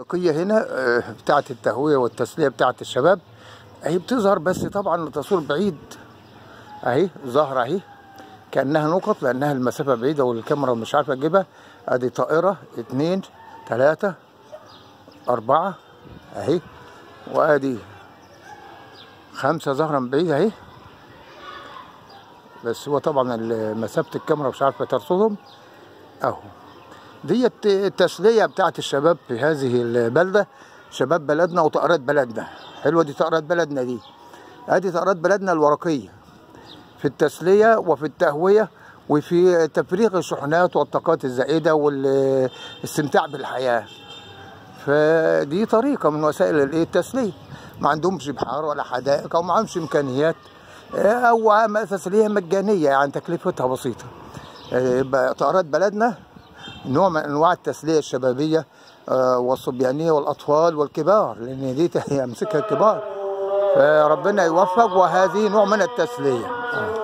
الوثائقية هنا آه، بتاعة التهوية والتسلية بتاعة الشباب اهي بتظهر بس طبعا التصوير بعيد اهي ظاهرة اهي كأنها نقط لأنها المسافة بعيدة والكاميرا مش عارفة تجيبها ادي طائرة اتنين تلاتة أربعة اهي وادي خمسة ظاهرة من بعيد اهي بس هو طبعا ال- مسافة الكاميرا مش عارفة ترصدهم اهو ديت التسلية بتاعت الشباب في هذه البلدة شباب بلدنا وطائرات بلدنا حلوة دي طائرات بلدنا دي ادي طائرات بلدنا الورقية في التسلية وفي التهوية وفي تفريغ الشحنات والطاقات الزائدة والاستمتاع بالحياة فدي طريقة من وسائل الايه التسلية ما عندهمش بحار ولا حدائق او ما عندهمش امكانيات او تسلية مجانية يعني تكلفتها بسيطة يبقى طائرات بلدنا نوع من انواع التسليه الشبابيه آه، والصبيانيه والاطفال والكبار لان دي يمسكها الكبار فربنا يوفق وهذه نوع من التسليه